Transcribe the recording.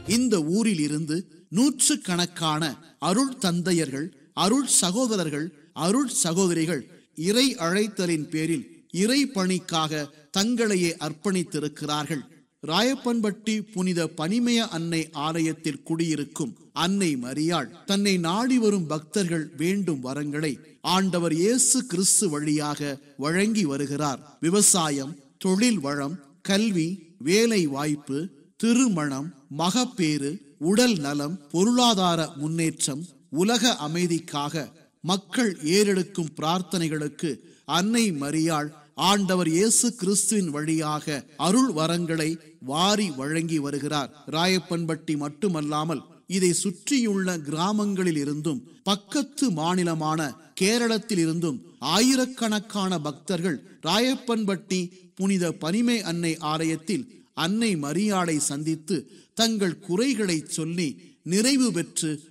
இந்த ஊரில் இருந்து நூற்று கணக்கான அருள் தந்தையர்கள் அருள் சகோதரர்கள் அருள் சகோதரிகள் இறை அழைத்தலின் பேரில் இறை பணிக்காக தங்களையே அர்ப்பணித்திருக்கிறார்கள் ராயப்பன்பட்டி புனித பனிமய அன்னை ஆலயத்தில் குடியிருக்கும் அன்னை மரியாள் தன்னை நாடி வரும் பக்தர்கள் வேண்டும் வரங்களை ஆண்டவர் இயேசு கிறிஸ்து வழியாக வழங்கி வருகிறார் விவசாயம் தொழில் வளம் கல்வி வேலை வாய்ப்பு திருமணம் மகப்பேறு உடல் நலம் பொருளாதார முன்னேற்றம் உலக அமைதிக்காக மக்கள் ஏறெடுக்கும் பிரார்த்தனைகளுக்கு அன்னை மரியாள் ஆண்டவர் இயேசு கிறிஸ்துவின் வழியாக அருள் வரங்களை வாரி வழங்கி வருகிறார் ராயப்பன்பட்டி மட்டுமல்லாமல் இதை சுற்றியுள்ள கிராமங்களில் இருந்தும் பக்கத்து மாநிலமான கேரளத்தில் இருந்தும் ஆயிரக்கணக்கான பக்தர்கள் ராயப்பன்பட்டி புனித பனிமை அன்னை ஆலயத்தில் அன்னை மரியாளை சந்தித்து தங்கள் குறைகளை சொல்லி நிறைவு பெற்று